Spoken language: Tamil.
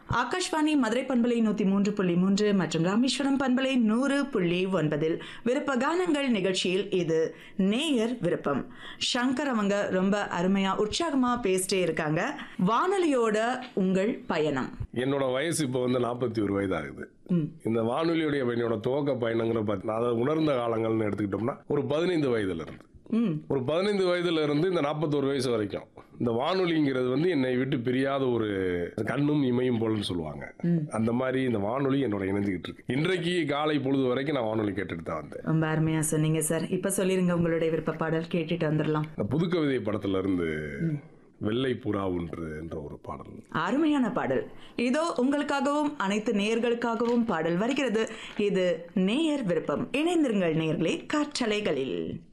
ஆகாஷ்வாணி மதுரை பண்பலை நூத்தி மூன்று புள்ளி மூன்று மற்றும் ராமேஸ்வரம் பண்பலை நூறு புள்ளி ஒன்பதில் விருப்ப கானங்கள் நிகழ்ச்சியில் இது நேயர் விருப்பம் சங்கர் அவங்க ரொம்ப அருமையா உற்சாகமா பேசிட்டே இருக்காங்க வானொலியோட உங்கள் பயணம் என்னோட வயசு இப்போ வந்து நாற்பத்தி ஒரு வயது ஆகுது இந்த வானொலியுடைய என்னோட துவக்க பயணங்கிற பார்த்து அதை உணர்ந்த காலங்கள்னு எடுத்துக்கிட்டோம்னா ஒரு பதினைந்து வயதுல இருந்து ம் ஒரு பதினைந்து வயதுல இருந்து இந்த நாற்பத்தோரு வயசு வரைக்கும் இந்த வானொலிங்கிறது வந்து என்னை விட்டு பிரியாத ஒரு கண்ணும் இமையும் போலன்னு சொல்லுவாங்க அந்த மாதிரி இந்த வானொலி என்னோட இணைஞ்சுக்கிட்டு இருக்கு இன்றைக்கு காலை பொழுது வரைக்கும் நான் வானொலி கேட்டுட்டு தான் வந்தேன் ரொம்ப அருமையா சொன்னீங்க சார் இப்ப சொல்லிருங்க உங்களுடைய விருப்ப பாடல் கேட்டுட்டு வந்துடலாம் இந்த புதுக்கவிதை படத்துல இருந்து வெள்ளை புறா ஒன்று என்ற ஒரு பாடல் அருமையான பாடல் இதோ உங்களுக்காகவும் அனைத்து நேயர்களுக்காகவும் பாடல் வருகிறது இது நேயர் விருப்பம் இணைந்திருங்கள் நேயர்களே காற்றலைகளில்